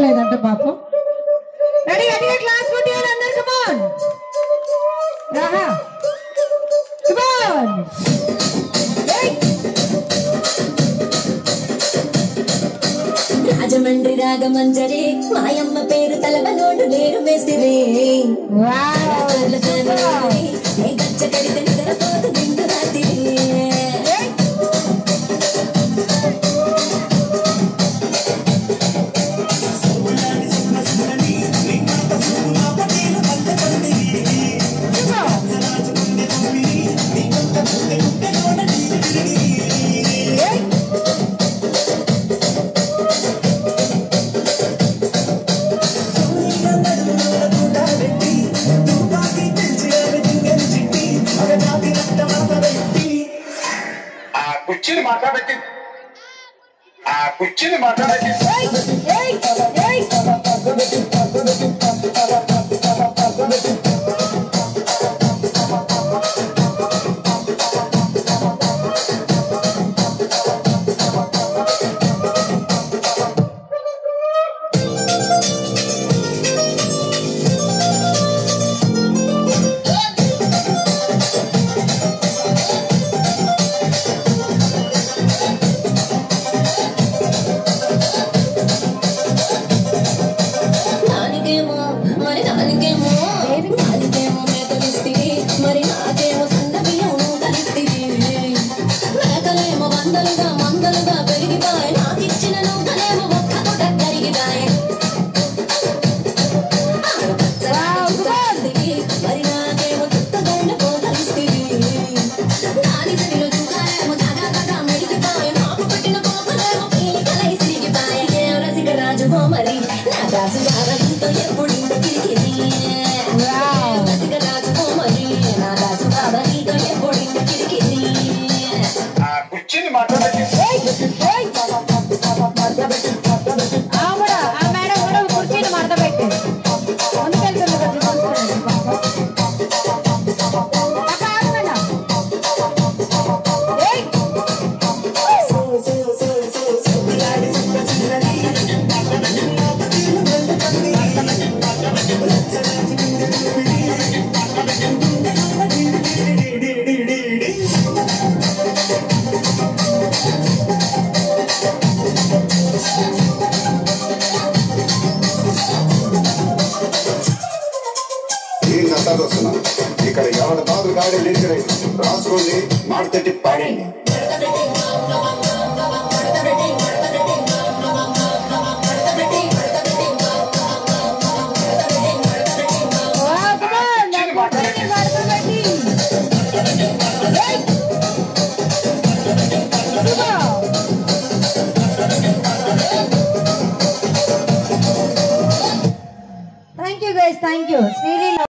రాలేదంట పాపం రెడీ గట్టిగా క్లాస్ కొట్టేయాలి అందరు కమాన్ రాహా కమాన్ రాజమండ్రి రాగమంజరి మాయమ్మ పేరు తలవనోడు లేరు మేస్తిరి ఏ గచ్చ కడితే నిద్రపోతు నిండు రాత్రి ఆ కుర్చీని మాట్లాడబెట్టి ఆ కుర్చీని మాట్లాడబెట్టి దానికేమో మరి దానికేమో దానికేమో మేకలిస్తివి మరి నాకేమో సన్న బియ్యం కలిస్తివి మేకలేమో వందలుగా మందలుగా పెరిగిపాయ నాకిచ్చిన నూకలేమో ఒక్క పూట కరిగిపాయ మరి నాకేమో చుట్టగండ పోతలిస్తివి దాని సరిలో చుక్కాలేమో దగా దగా మెరిగిపాయ నాకు పట్టిన పోకలేమో పీలికలై సిరిగిపాయ ఏ రసిక రాజు మరి నా దాసు బావనితో ఎప్పుడు కిరికిరి రసిక రాజు మరి నా దాసు బావనితో ఎప్పుడు కిరికిరి ఆ కుర్చీని మాట్లాడబెట్టి ఆవిడ ఆ మేడం కూడా కుర్చీని మడత పెట్టి ముందుకెళ్తుంది కొంచెం చూసుకోండి పాపం. అక్క, ఆగు మేడం. ఏయ్! ఏం కథలు వస్తున్నా ఇక్కడ ఎవరి బాధలు గాడి లేచిరండి రాసుకోండి మాడతట్టి పాడండి ఓ, come on, నా కుర్చీని మడత పెట్టి. ఏయ్! ఇదిగో. Thank you guys thank you Sreeleela